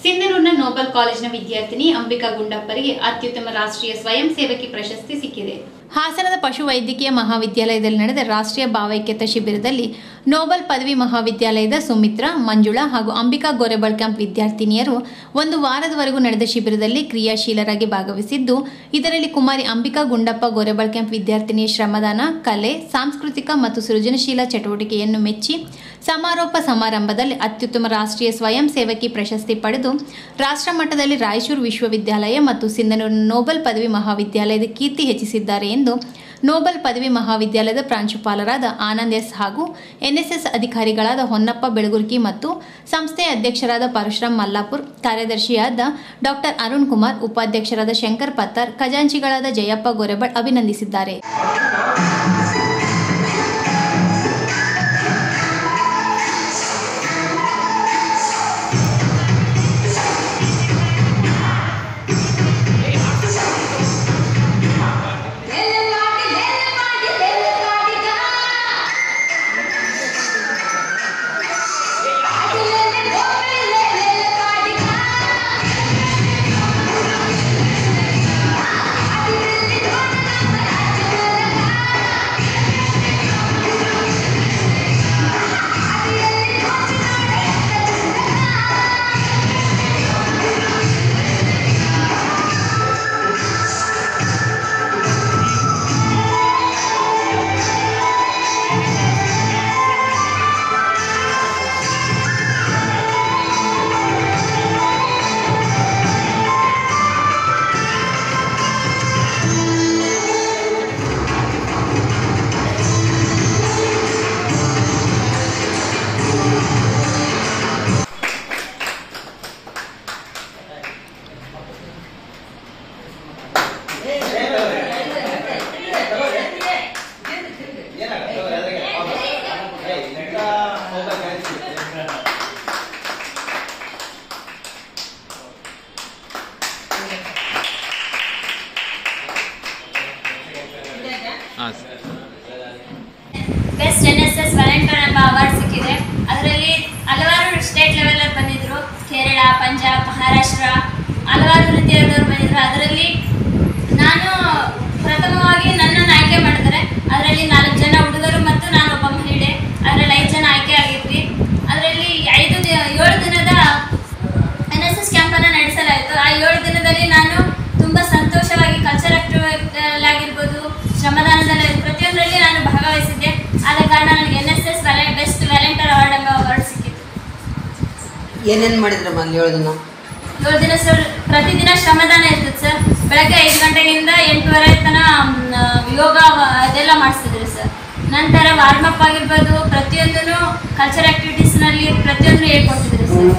ಸಿಂಧನೂರಿನ Nobel ಕಾಲೇಜಿನ ವಿದ್ಯಾರ್ಥಿನಿ ಅಂಬಿಕಾ ಗುಂಡಪ್ಪರಿಗೆ ಅತ್ಯುತ್ತಮ ರಾಷ್ಟ್ರೀಯ ಸ್ವಯಂ ಸೇವಕಿ ಪ್ರಶಸ್ತಿ ಸಿಕ್ಕಿದೆ ಹಾಸನದ ಪಶುವೈದ್ಯಕೀಯ ಮಹಾವಿದ್ಯಾಲಯದಲ್ಲಿ ನಡೆದ ರಾಷ್ಟ್ರೀಯ ಭಾವೈಕ್ಯತಾ ಶಿಬಿರದಲ್ಲಿ ನೋಬಲ್ ಪದವಿ ಮಹಾವಿದ್ಯಾಲಯದ ಸುಮಿತ್ರಾ ಮಂಜುಳಾ ಹಾಗೂ ಅಂಬಿಕಾ ಗೋರೆಬಾಳ್ ಕ್ಯಾಂಪ್ ವಿದ್ಯಾರ್ಥಿನಿಯರು ಒಂದು ವಾರದವರೆಗೂ ನಡೆದ ಶಿಬಿರದಲ್ಲಿ ಕ್ರಿಯಾಶೀಲರಾಗಿ ಭಾಗವಹಿಸಿದ್ದು ಇದರಲ್ಲಿ ಕುಮಾರಿ ಅಂಬಿಕಾ ಗುಂಡಪ್ಪ ಗೋರೆಬಾಳ್ ಕ್ಯಾಂಪ್ ವಿದ್ಯಾರ್ಥಿನಿಯ ಶ್ರಮದಾನ ಕಲೆ ಸಾಂಸ್ಕೃತಿಕ ಮತ್ತು ಸೃಜನಶೀಲ ಚಟುವಟಿಕೆಯನ್ನು ಮೆಚ್ಚಿ ಸಮಾರೋಪ ಸಮಾರಂಭದಲ್ಲಿ ಅತ್ಯುತ್ತಮ ರಾಷ್ಟ್ರೀಯ ಸ್ವಯಂ ಸೇವಕಿ ಪ್ರಶಸ್ತಿ ಪಡೆದು ರಾಷ್ಟ್ರ ಮಟ್ಟದಲ್ಲಿ ರಾಯಚೂರು ವಿಶ್ವವಿದ್ಯಾಲಯ ಮತ್ತು ಸಿಂಧನೂರಿನ ನೋಬೆಲ್ ಪದವಿ ಮಹಾವಿದ್ಯಾಲಯದ ಕೀರ್ತಿ ಹೆಚ್ಚಿಸಿದ್ದಾರೆ ಎಂದು ನೋಬೆಲ್ ಪದವಿ ಮಹಾವಿದ್ಯಾಲಯದ ಪ್ರಾಂಶುಪಾಲರಾದ ಆನಂದ್ ಎಸ್ ಹಾಗೂ ಎನ್ಎಸ್ಎಸ್ ಅಧಿಕಾರಿಗಳಾದ ಹೊನ್ನಪ್ಪ ಬೆಳಗುರ್ಕಿ ಮತ್ತು ಸಂಸ್ಥೆಯ ಅಧ್ಯಕ್ಷರಾದ ಪರಶುರಾಮ್ ಮಲ್ಲಾಪುರ್ ಕಾರ್ಯದರ್ಶಿಯಾದ ಡಾಕ್ಟರ್ ಅರುಣ್ ಕುಮಾರ್ ಉಪಾಧ್ಯಕ್ಷರಾದ ಶಂಕರ್ ಪತ್ತರ್ ಖಜಾಂಚಿಗಳಾದ ಜಯಪ್ಪ ಗೊರೆಬಳ್ ಅಭಿನಂದಿಸಿದ್ದಾರೆ ಹಾಂ sir best N S S volunteer ಎಂಬ ಅವಾರ್ಡ್ ಸಿಕ್ಕಿದೆ ಅದರಲ್ಲಿ ಹಲವಾರು ಸ್ಟೇಟ್ ಲೆವೆಲಲ್ಲಿ ಬಂದಿದ್ರು ಕೇರಳ ಪಂಜಾಬ್ ಮಹಾರಾಷ್ಟ್ರ ಹಲವಾರು ರೀತಿಯಾದವರು ಬಂದಿದ್ರು ಅದರಲ್ಲಿ ನಾನು ಪ್ರಥಮವಾಗಿ ನನ್ನನ್ನು ಆಯ್ಕೆ ಮಾಡಿದ್ದಾರೆ ಅದರಲ್ಲಿ ನಾಲ್ಕು ಜನ ಹುಡುಗರು ಮತ್ತು ನಾನೊಬ್ಬ ಮಹಿಳೆ ಅದರಲ್ಲಿ ಐದು ಜನ ಆಯ್ಕೆ ಆಗಿದ್ವಿ ಅದರಲ್ಲಿ ಐದು ದಿ ಏಳು ದಿನದ ಎನ್ ಎಸ್ ಎಸ್ ಕ್ಯಾಂಪನ್ನು ನಡೆಸಲಾಯಿತು ಆ ಏಳು ದಿನದಲ್ಲಿ ನಾನು ತುಂಬ ಸಂತೋಷವಾಗಿ ಕಲ್ಚರ್ ಆಕ್ಟಿವಿಟಿ ಆಗಿರ್ಬೋದು ಶ್ರಮದಾನದಲ್ಲಿ ಪ್ರತಿಯೊಂದರಲ್ಲಿ ನಾನು ಭಾಗವಹಿಸಿದ್ದೆ ಆದ ಕಾರಣ ನನಗೆ ಎನ್ ಎಸ್ ಎಸ್ ವ್ಯಾಲೆ ಬೆಸ್ಟ್ ವ್ಯಾಲೆಂಟರ್ ಅವಾರ್ಡ್ ಎಂಬ ಅವಾರ್ಡ್ ಸಿಕ್ಕಿತ್ತು ಏನೇನು ಮಾಡಿದ್ರಮ್ಮ ಅಲ್ಲಿ ಏಳು ದಿನ ಏಳು ದಿನ ಸರ್ ಪ್ರತಿದಿನ ಶ್ರಮದಾನ ಇರ್ತದೆ ಸರ್ ಬೆಳಗ್ಗೆ ಐದು ಗಂಟೆಗಿಂದ ಎಂಟೂವರೆ ತನಕ ಯೋಗ ವ- ಅದೆಲ್ಲ ಮಾಡಿಸಿದ್ರು ಸರ್ ನಂತರ ವಾರ್ಮಪ್ ಆಗಿರ್ಬೋದು ಪ್ರತಿಯೊಂದೂ ಕಲ್ಚರ್ ಆಕ್ಟಿವಿಟೀಸ್ನಲ್ಲಿ ಪ್ರತಿಯೊಂದು ಹೇಳ್ಕೊಟ್ಟಿದ್ರು ಸರ್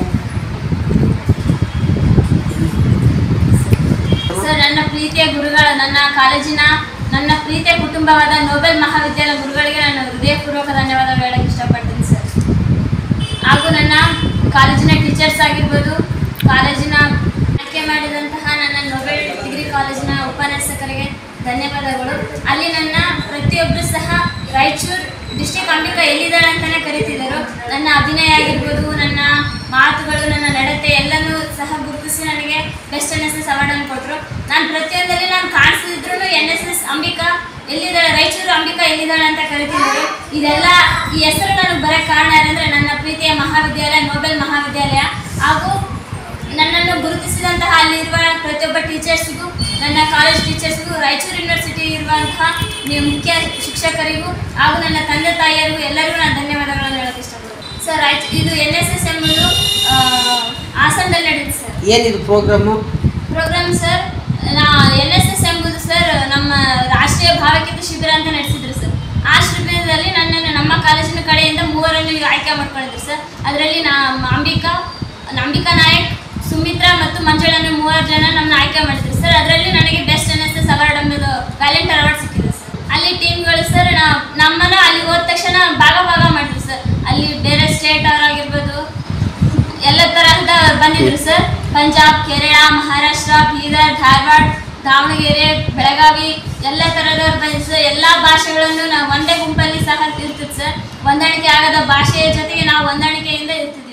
ಸರ್ ನನ್ನ ಪ್ರೀತಿಯ ಗುರುಗಳ ನನ್ನ ಕಾಲೇಜಿನ ನನ್ನ ಪ್ರೀತಿಯ ಕುಟುಂಬವಾದ ನೋಬೆಲ್ ಮಹಾವಿದ್ಯಾಲಯ ಗುರುಗಳಿಗೆ ನಾನು ಹೃದಯಪೂರ್ವಕ ಧನ್ಯವಾದ ಹೇಳಕ್ಕೆ ಇಷ್ಟಪಡ್ತೀನಿ ಸರ್ ಹಾಗೂ ನನ್ನ ಕಾಲೇಜಿನ ಟೀಚರ್ಸ್ ಆಗಿರ್ಬೋದು ಕಾಲೇಜಿನ ಆಯ್ಕೆ ಮಾಡಿದಂತಹ ನನ್ನ ನೊಬೆಲ್ ಡಿಗ್ರಿ ಕಾಲೇಜಿನ ಉಪನ್ಯಾಸಕರಿಗೆ ಧನ್ಯವಾದಗಳು ಅಲ್ಲಿ ನನ್ನ ಪ್ರತಿಯೊಬ್ಬರು ಸಹ ರಾಯಚೂರು ಡಿಸ್ಟಿಕ್ ಅಂಬಿಕಾ ಎಲ್ಲಿದ್ದಾಳೆ ಅಂತಲೇ ಕರೀತಿದ್ದರು ನನ್ನ ಅಭಿನಯ ಆಗಿರ್ಬೋದು ನನ್ನ ಮಾತುಗಳು ನನ್ನ ನಡತೆ ಎಲ್ಲನೂ ಸಹ ಗುರುತಿಸಿ ನನಗೆ ಬೆಸ್ಟ್ ಎನ್ ಎಸ್ ಎಸ್ ಅವಾರ್ಡನ್ನು ಕೊಟ್ಟರು ನಾನು ಪ್ರತಿಯೊಂದಲ್ಲಿ ನಾನು ಕಾಣಿಸಿದ್ರು N S S Ambika Raichur ರಾಯಚೂರು ಅಂಬಿಕಾ ಎಲ್ಲಿದ್ದಾಳೆ ಅಂತ ಕರಿತಿದ್ದರು ಇದೆಲ್ಲ ಈ ಹೆಸರು ನನಗೆ ಬರೋಕ್ಕೆ ಕಾರಣ ಏನಂದರೆ ನನ್ನ ಪ್ರೀತಿಯ ಮಹಾವಿದ್ಯಾಲಯ ನೋಬೆಲ್ ಮಹಾವಿದ್ಯಾಲಯ ಹಾಗೂ ನನ್ನನ್ನು ಗುರುತಿಸಿದಂತಹ ಅಲ್ಲಿರುವ ಪ್ರತಿಯೊಬ್ಬ ಟೀಚರ್ಸ್ಗೂ ನನ್ನ ಕಾಲೇಜ್ ಟೀಚರ್ಸ್ಗೂ ರಾಯಚೂರು ಯೂನಿವರ್ಸಿಟಿ ಇರುವಂತಹ ನೀವು ಮುಖ್ಯ ಶಿಕ್ಷಕರಿಗೂ ಹಾಗೂ ನನ್ನ ತಂದೆ ತಾಯಿಯರಿಗೂ ಎಲ್ಲರಿಗೂ ನಾನು ಧನ್ಯವಾದಗಳನ್ನು ಹೇಳಕ್ಕೆ ಇಷ್ಟಪಡ್ತೀನಿ ಸರ್ ರಾಯಚೂ ಇದು ಎನ್ ಎಸ್ ಎಸ್ ಎಂಬುದು ಆ, ಹಾಸನದಲ್ಲಿ ನಡೆಯುತ್ತೆ ಸರ್ ಏನಿದು ಪ್ರೋಗ್ರಾಮು ಪ್ರೋಗ್ರಾಮ್ ಸರ್ ನಾ ಎನ್ ಎಸ್ ಎಸ್ ಎಂಬುದು ಸರ್ ನಮ್ಮ ರಾಷ್ಟ್ರೀಯ ಭಾವೈಕ್ಯತೆ ಶಿಬಿರ ಅಂತ ನಡೆಸಿದ್ರು ಸರ್ ಆ ಶಿಬಿರದಲ್ಲಿ ನನ್ನನ್ನು ನಮ್ಮ ಕಾಲೇಜಿನ ಕಡೆಯಿಂದ ಮೂವರನ್ನು ಆಯ್ಕೆ ಮಾಡ್ಕೊಂಡಿದ್ರು ಸರ್ ಅದರಲ್ಲಿ ನಮ್ಮ ಅಂಬಿಕಾ ಅಂಬಿಕಾ ನಾಯಕ್ ಸುಮಿತ್ರಾ ಮತ್ತು ಮಂಜುಳನ್ನು ಮೂವರು ಜನ ನಮ್ಮನ್ನ ಆಯ್ಕೆ ಮಾಡಿದ್ರು ಸರ್ ಅದರಲ್ಲಿ ನನಗೆ best N S S award ಎಂಬುದು ವ್ಯಾಲೆಂಟರ್ ಅವಾರ್ಡ್ ಸಿಕ್ಕಿದೆ ಸರ್ ಅಲ್ಲಿ ಟೀಮ್ಗಳು ಸರ್ ನಮ್ಮನ್ನು ಅಲ್ಲಿ ಹೋದ ತಕ್ಷಣ ಭಾಗ ಭಾಗ ಮಾಡಿದ್ರು ಸರ್ ಅಲ್ಲಿ ಬೇರೆ ಸ್ಟೇಟ್ ಅವರಾಗಿರ್ಬೋದು ಎಲ್ಲ ತರಹದ ಬಂದಿದ್ರು ಸರ್ ಪಂಜಾಬ್ ಕೇರಳ ಮಹಾರಾಷ್ಟ್ರ ಬೀದರ್ ಧಾರವಾಡ ದಾವಣಗೆರೆ ಬೆಳಗಾವಿ ಎಲ್ಲ ಥರದವ್ರು ಬಂದಿದ್ರು ಸರ್ ಎಲ್ಲ ಭಾಷೆಗಳನ್ನು ನಾವು ಒಂದೇ ಗುಂಪಲ್ಲಿ ಸಹ ಇರ್ತಿತ್ತು ಸರ್ ಹೊಂದಾಣಿಕೆ ಆಗದ ಭಾಷೆಯ ಜೊತೆಗೆ ನಾವು ಹೊಂದಾಣಿಕೆಯಿಂದ ಇರ್ತಿದ್ವಿ